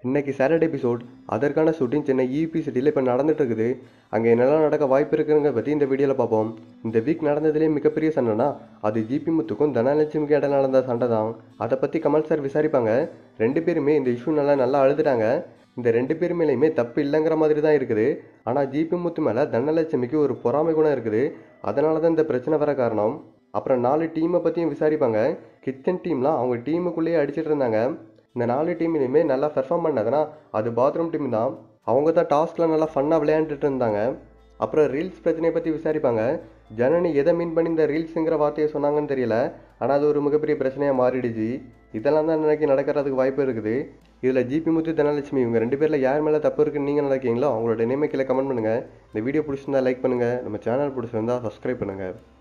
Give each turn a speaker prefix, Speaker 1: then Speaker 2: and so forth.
Speaker 1: இன்னைக்கு Saturday episode அதற்கான shooting Chennai இபி சிட்டியில் இப்போ நடந்துட்டு இருக்குது அங்கே என்னெல்லாம் நடக்க வாய்ப்பு இருக்குங்க பற்றி இந்த வீடியோவில் பார்ப்போம் இந்த வீக் நடந்ததுலேயே மிகப்பெரிய சண்டைனா அது ஜிபி முத்துக்கும் தனலட்சுமிக்கு இடையில நடந்த சண்டை தான் அதை பற்றி கமல் சார் விசாரிப்பாங்க ரெண்டு பேருமே இந்த இஷ்யூ நல்லா நல்லா அழுதுட்டாங்க இந்த ரெண்டு பேர் மேலேயுமே தப்பு இல்லைங்கிற மாதிரி தான் இருக்குது ஆனால் ஜிபி முத்து மேலே தனலட்சுமிக்கு ஒரு பொறாமை குணம் இருக்குது அதனால தான் இந்த பிரச்சனை வர காரணம் அப்புறம் நாலு டீமை பற்றியும் விசாரிப்பாங்க கிச்சன் டீம்லாம் அவங்க டீமுக்குள்ளேயே அடிச்சிட்டு இருந்தாங்க இந்த நாலு டீம்லையுமே நல்லா பெர்ஃபார்ம் பண்ணதுன்னா அது பாத்ரூம் டீம் தான் அவங்க தான் டாஸ்கில் நல்லா ஃபன்னாக விளையாண்டுட்டு இருந்தாங்க அப்புறம் ரீல்ஸ் பிரச்சனையை பற்றி விசாரிப்பாங்க ஜனனி எதை மீன் பண்ணி இந்த ரீல்ஸுங்கிற வார்த்தையை சொன்னாங்கன்னு தெரியல ஆனால் அது ஒரு மிகப்பெரிய பிரச்சனையாக மாறிடுச்சு இதெல்லாம் தான் நினைக்க நடக்கிறதுக்கு வாய்ப்பு இருக்குது இதில் ஜிபி முத்து தனலட்சுமி இவங்க ரெண்டு பேரில் யார் மேலே தப்பு இருக்குன்னு நீங்கள் நினைக்கிறீங்களோ அவங்களோட நேமே கீழே கமெண்ட் பண்ணுங்கள் இந்த வீடியோ பிடிச்சிருந்தா லைக் பண்ணுங்கள் நம்ம சேனல் பிடிச்சிருந்தா சப்ஸ்கிரைப் பண்ணுங்கள்